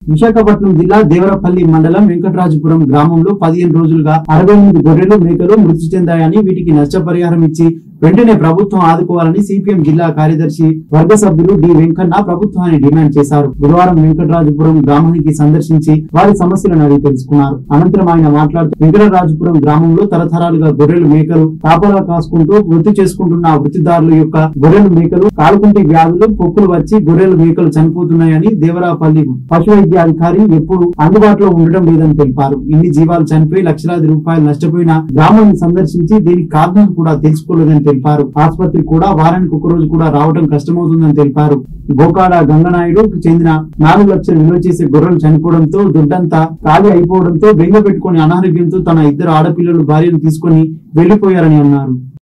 విశాఖపట్నం జిల్లా దేవరపల్లి మండలం వెంకటరాజపురం గ్రామంలో పదిహేను రోజులుగా అరవై ఎనిమిది గొర్రెలు మేకలు మృతి చెందాయని వీటికి నష్టపరిహారం ఇచ్చి వెంటనే ప్రభుత్వం ఆదుకోవాలని సిపిఎం జిల్లా కార్యదర్శి వర్గ సభ్యులు డి వెంకన్న ప్రభుత్వాన్ని డిమాండ్ చేశారు గురువారం వెంకటరాజపురం గ్రామానికి సందర్శించి వారి సమస్యలను అడిగి తెలుసుకున్నారు అనంతరం ఆయన మాట్లాడుతూ వెంకటరాజపురం గ్రామంలో తరతరాలుగా గొర్రెలు మేకలు కాపలా కాసుకుంటూ వృత్తి చేసుకుంటున్న ఆ వృత్తిదారుల యొక్క గొర్రెలు మేకలు కాలుకుంటి వ్యాధులు పొక్కులు వచ్చి గొర్రెలు మేకలు చనిపోతున్నాయని దేవరాపల్లి పశు వైద్య అధికారి ఎప్పుడు అందుబాటులో ఉండడం లేదని తెలిపారు ఇన్ని జీవాలు చనిపోయి లక్షలాది రూపాయలు నష్టపోయిన గ్రామాన్ని సందర్శించి దీనికి కారణం కూడా తెలుసుకోలేదని తెలిపారు ఆసుపత్రి కూడా వారానికి ఒక రోజు కూడా రావడం కష్టమవుతుందని తెలిపారు గోకాడ గంగనాయుడు చెందిన నాలుగు లక్షలు విలువ చేసే గొర్రెలు చనిపోవడంతో దుడ్డంతా ఖాళీ అయిపోవడంతో బెంగ పెట్టుకుని అనారోగ్యంతో తన ఇద్దరు ఆడపిల్లలు భార్యను తీసుకుని వెళ్లిపోయారని అన్నారు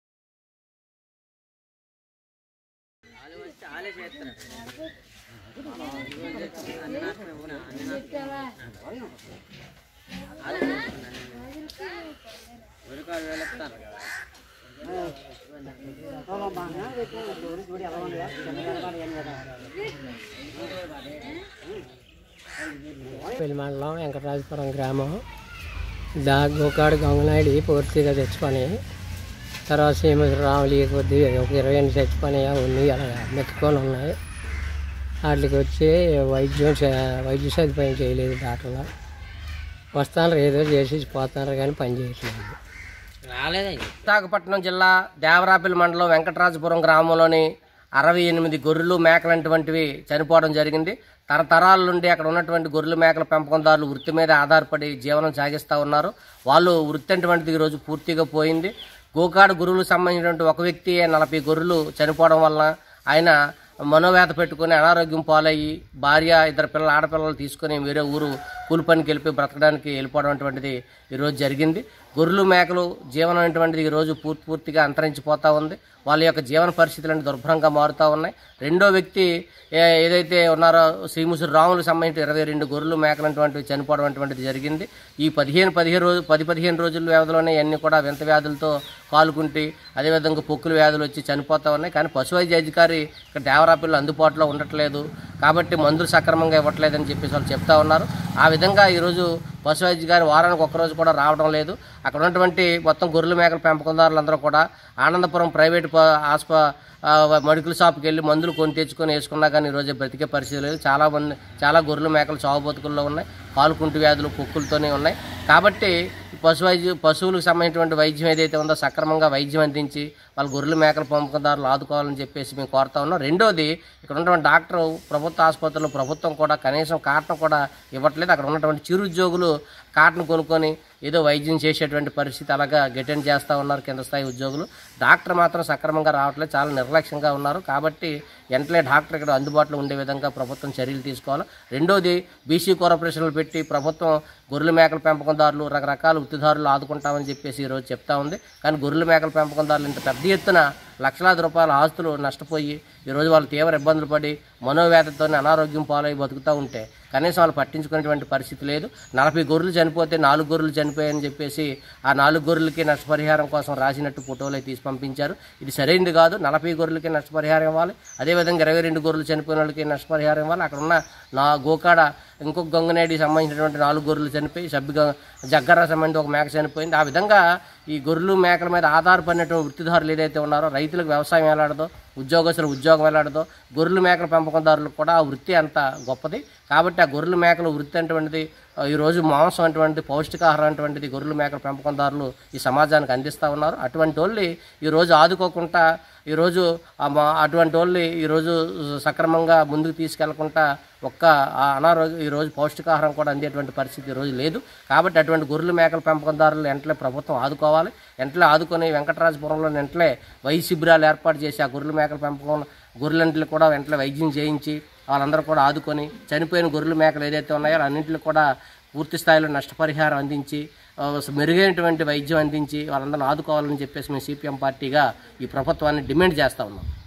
పెళ్లి మండలం వెంకటరాజపురం గ్రామం దా గోకాడు గంగనాయుడు పూర్తిగా తెచ్చుకొని తర్వాత శ్రీమతి రాములు కొద్ది ఒక ఇరవై ఎనిమిది చచ్చిపోయి ఉన్నాయి అలా మెక్కుకొని ఉన్నాయి వాటికి వచ్చి వైద్యం చే- వైద్య సదుపాయం చేయలేదు డాక్టర్లు వస్తాను ఏదో చేసి పోతున్నారు కానీ పని చేయట్లేదు విశాఖపట్నం జిల్లా దేవరాపల్లి మండలం వెంకటరాజపురం గ్రామంలోని అరవై ఎనిమిది గొర్రెలు మేకలంటువంటివి చనిపోవడం జరిగింది తరతరాల నుండి అక్కడ ఉన్నటువంటి గొర్రెలు మేకల పెంపకందారులు వృత్తి మీద ఆధారపడి జీవనం సాగిస్తూ ఉన్నారు వాళ్ళు వృత్తి అటువంటిది ఈరోజు పూర్తిగా పోయింది గోకాడు గురువులకు సంబంధించినటువంటి ఒక వ్యక్తి నలభై గొర్రెలు చనిపోవడం వల్ల ఆయన మనోవేత పెట్టుకుని అనారోగ్యం పాలయ్యి భార్య ఇద్దరు పిల్లలు ఆడపిల్లలు తీసుకుని వేరే ఊరు కూలి పనికి వెళ్ళి బ్రతకడానికి వెళ్ళిపోవడం అటువంటిది ఈరోజు జరిగింది గొర్రెలు మేకలు జీవనం అనేటువంటిది ఈరోజు పూర్తి పూర్తిగా అంతరించిపోతూ ఉంది వాళ్ళ యొక్క జీవన పరిస్థితులన్నీ దుర్భరంగా మారుతూ ఉన్నాయి రెండో వ్యక్తి ఏ- ఏదైతే ఉన్నారో శ్రీముసురు రాములకు సంబంధించిన ఇరవై రెండు గొర్రెలు మేకలు అటువంటివి చనిపోవడం అటువంటిది జరిగింది ఈ పదిహేను పదిహేను రోజు పది పదిహేను రోజుల వ్యవధిలోనే ఇవన్నీ కూడా వింత వ్యాధులతో కాలుకుంటి అదేవిధంగా పొక్కుల వ్యాధులు వచ్చి చనిపోతూ ఉన్నాయి కానీ పశు వైద్య అధికారి ఇక్కడ దేవరాపిల్లు అందుబాటులో ఉండట్లేదు కాబట్టి మందులు సక్రమంగా ఇవ్వట్లేదని చెప్పేసి వాళ్ళు చెప్తా ఉన్నారు ఆ విధంగా ఈరోజు పశు వైద్య గారి వారానికి ఒక్కరోజు కూడా రావడం లేదు అక్కడ ఉన్నటువంటి మొత్తం గొర్రెల మేకల పెంపకందారులందరూ కూడా ఆనందపురం ప్రైవేట్ ప- ఆస్ప ఆ, మెడికల్ షాప్కి వెళ్ళి మందులు కొని తెచ్చుకొని వేసుకున్నా కానీ ఈరోజు బ్రతికే పరిస్థితి లేదు చాలా మంది చాలా గొర్రెల మేకలు చావు బతుకుల్లో ఉన్నాయి కాలుకుంటు వ్యాధులు పొక్కులతోనే ఉన్నాయి కాబట్టి పశు వైద్య పశువులకు సంబంధించినటువంటి వైద్యం ఏదైతే ఉందో సక్రమంగా వైద్యం అందించి వాళ్ళ గొర్రెల మేకల పెంపకందారులు ఆదుకోవాలని చెప్పేసి మేము కోరుతా ఉన్నాం రెండోది ఇక్కడ ఉన్నటువంటి డాక్టర్ ప్రభుత్వ ఆసుపత్రులు ప్రభుత్వం కూడా కనీసం కాటన్ కూడా ఇవ్వట్లేదు అక్కడ ఉన్నటువంటి చిరు ఉద్యోగులు కాటన్ కొనుక్కొని ఏదో వైద్యం చేసేటువంటి పరిస్థితి అలాగా గెటెండ్ చేస్తూ ఉన్నారు కింద స్థాయి ఉద్యోగులు డాక్టర్ మాత్రం సక్రమంగా రావట్లేదు చాలా నిర్లక్ష్యంగా ఉన్నారు కాబట్టి వెంటనే డాక్టర్ ఇక్కడ అందుబాటులో ఉండే విధంగా ప్రభుత్వం చర్యలు తీసుకోవాలి రెండోది బీసీ కార్పొరేషన్లు పెట్టి ప్రభుత్వం గొర్రెల మేకల పెంపకందారులు రకరకాల వృత్తిదారులు ఆదుకుంటామని చెప్పేసి ఈరోజు చెప్తా ఉంది కానీ గొర్రెల మేకల పెంపకందారులు ఇంత పెద్ద ఎత్తున లక్షలాది రూపాయల ఆస్తులు నష్టపోయి ఈరోజు వాళ్ళు తీవ్ర ఇబ్బందులు పడి మనోవేదతో అనారోగ్యం పాలై బతుకుతూ ఉంటే కనీసం వాళ్ళు పట్టించుకునేటువంటి పరిస్థితి లేదు నలభై గొర్రెలు చనిపోతే నాలుగు గొర్రెలు చనిపోయాయని చెప్పేసి ఆ నాలుగు గొర్రెలకి నష్టపరిహారం కోసం రాసినట్టు ఫోటోలు అయితే తీసి పంపించారు ఇది సరైనది కాదు నలభై గొర్రెలకి నష్టపరిహారం ఇవ్వాలి అదేవిధంగా ఇరవై రెండు గొర్రెలు చనిపోయిన వాళ్ళకి నష్టపరిహారం ఇవ్వాలి అక్కడ ఉన్న నా గోకాడ ఇంకొక గంగనేడి సంబంధించినటువంటి నాలుగు గొర్రెలు చనిపోయి సభ్య గ- జగ్గర సంబంధించి ఒక మేక చనిపోయింది ఆ విధంగా ఈ గొర్రెలు మేకల మీద ఆధారపడినటువంటి వృత్తిదారులు ఏదైతే ఉన్నారో రైతులకు వ్యవసాయం ఎలాడదో ఉద్యోగస్తులు ఉద్యోగం ఎలాడదో గొర్రెలు మేకల పెంపకందారులకు కూడా ఆ వృత్తి అంత గొప్పది కాబట్టి ఆ గొర్రెల మేకల వృత్తి అటువంటిది ఆ, ఈరోజు మాంసం అటువంటిది పౌష్టికాహారం అటువంటిది గొర్రెల మేకల పెంపకందారులు ఈ సమాజానికి అందిస్తూ ఉన్నారు అటువంటి వాళ్ళు ఈరోజు ఆదుకోకుండా ఈరోజు ఆ మా అటువంటి వాళ్ళు ఈరోజు సక్రమంగా ముందుకు తీసుకెళ్లకుండా ఒక్క ఆ అనారోగ్యం ఈరోజు పౌష్టికాహారం కూడా అందేటువంటి పరిస్థితి ఈరోజు లేదు కాబట్టి అటువంటి గొర్రెల మేకల పెంపకందారులు వెంటనే ప్రభుత్వం ఆదుకోవాలి వెంటనే ఆదుకొని వెంకటరాజపురంలో వెంటనే వైద్య శిబిరాలు ఏర్పాటు చేసి ఆ గొర్రెల మేకల పెంపకం గొర్రెలంటికి కూడా వెంటనే వైద్యం చేయించి వాళ్ళందరూ కూడా ఆదుకొని చనిపోయిన గొర్రెల మేకలు ఏదైతే ఉన్నాయో అన్నింటికి కూడా పూర్తి స్థాయిలో నష్టపరిహారం అందించి ఆ, మెరుగైనటువంటి వైద్యం అందించి వాళ్ళందరిని ఆదుకోవాలని చెప్పేసి మేము సిపిఎం పార్టీగా ఈ ప్రభుత్వాన్ని డిమాండ్ చేస్తా ఉన్నాం